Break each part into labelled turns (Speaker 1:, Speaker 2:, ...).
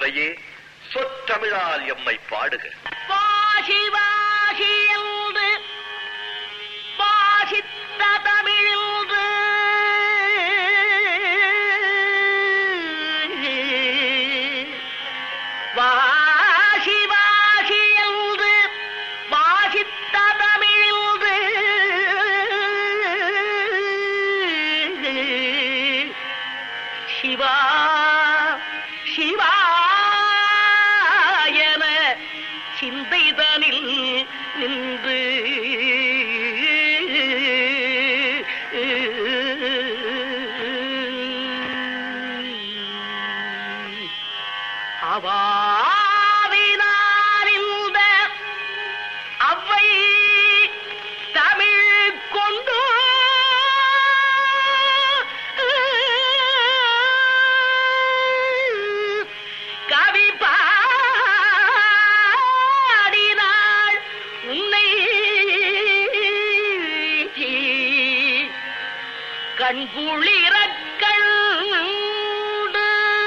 Speaker 1: அவ்வையே சொற்றமிழால் எம்மை பாடுக
Speaker 2: வாசி வாசி என்று வாசித்த தமிழின்று வாசி வாசி என்று வாசித்த தமிழின்று சிவா சிவா என சிந்தைதனில் நின்று அவாவினாரிந்த அவ்வை தமிழ் கொண்டு கவி பாடினாள் உன்னை கண்குளிரக் கண்டு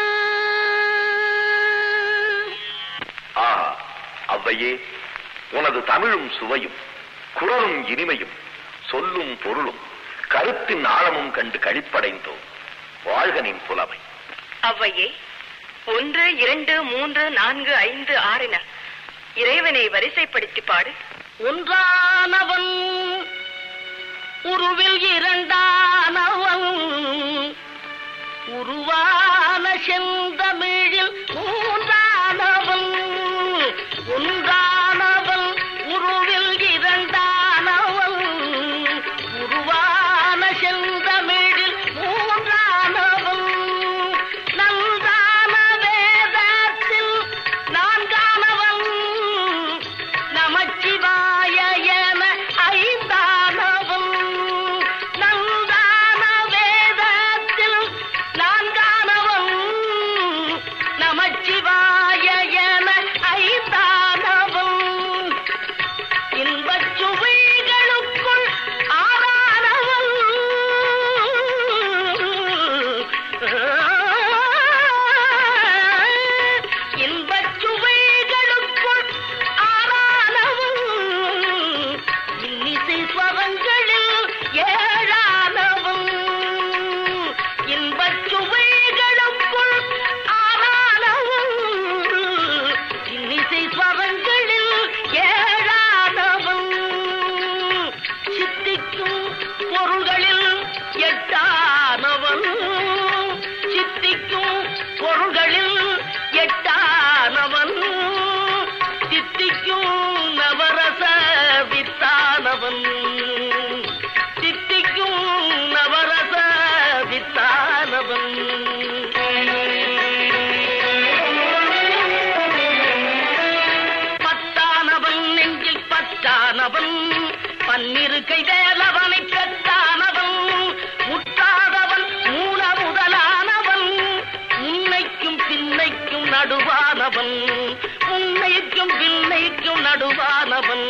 Speaker 1: ஆஹா அவ்வையே உனது தமிழும் சுவையும் குரலும் இனிமையும் சொல்லும் பொருளும் கருத்தின் ஆழமும் கண்டு கழிப்படைந்தோம் வாழ்கனின் புலமை
Speaker 3: அவ்வையே ஒன்று இரண்டு மூன்று நான்கு ஐந்து ஆறின இறைவனை வரிசைப்படுத்தி பாடு
Speaker 2: ஒன்றானவன் உருவில் இரண்டானவன் உருவான செந்தமிழில் மூன்றானவன் ஒன்றானவன் உருவில் இரண்டானவன் உருவான செந்தமிழில் மூன்றானவன் நன்றான வேதத்தில் நான்கானவன் நமச்சிவாய என ஐந்தானவன் நந்தான வேதத்தில் நான்கானவன் நமச்சிவாய என ஐந்தானவன் இன்பச் சுவைகளுக்குள் ஆறானவன் இன்பச் சுவைகளுக்குள் ஆறானவன் இன்னிசை ஸ்வரங்களில் ஏழானவன் இன்பச் சுவைகளுக்குள் ஆறானவன் இன்னிசை ஸ்வரங்களில் ஏழானவன் சித்திக்கும் பொருள்களில் எட்டானவன் சித்திக்கும் பொருள்களில் எட்டானவன் சித்திக்கும் நவரச வித்தானவன் சித்திக்கும் நவரச வித்தானவன் பத்தானவன் நெஞ்சில் பத்தானவன் பன்னிரு கை வேலவனை பெற்றானவன் முட்டாதவன் மூல முதலானவன் முன்னைக்கும் பின்னைக்கும் நடுவானவன் முன்னைக்கும் பின்னைக்கும் நடுவானவன்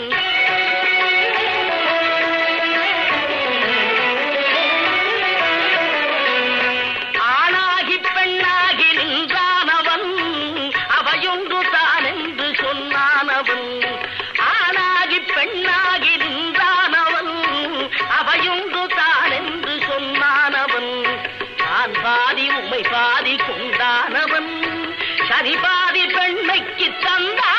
Speaker 2: ஆணாகி பெண்ணாகி நின்றானவன் அவையொன்று தான் என்று சொன்னானவன் ஆணாகி பெண்ணாகி நின்றானவன் அவையொன்று தான் என்று சொன்னானவன் நான் பாதி உம்மை பாதி கொண்டானவன் சரி பாதி பெண்மைக்கு தந்தான்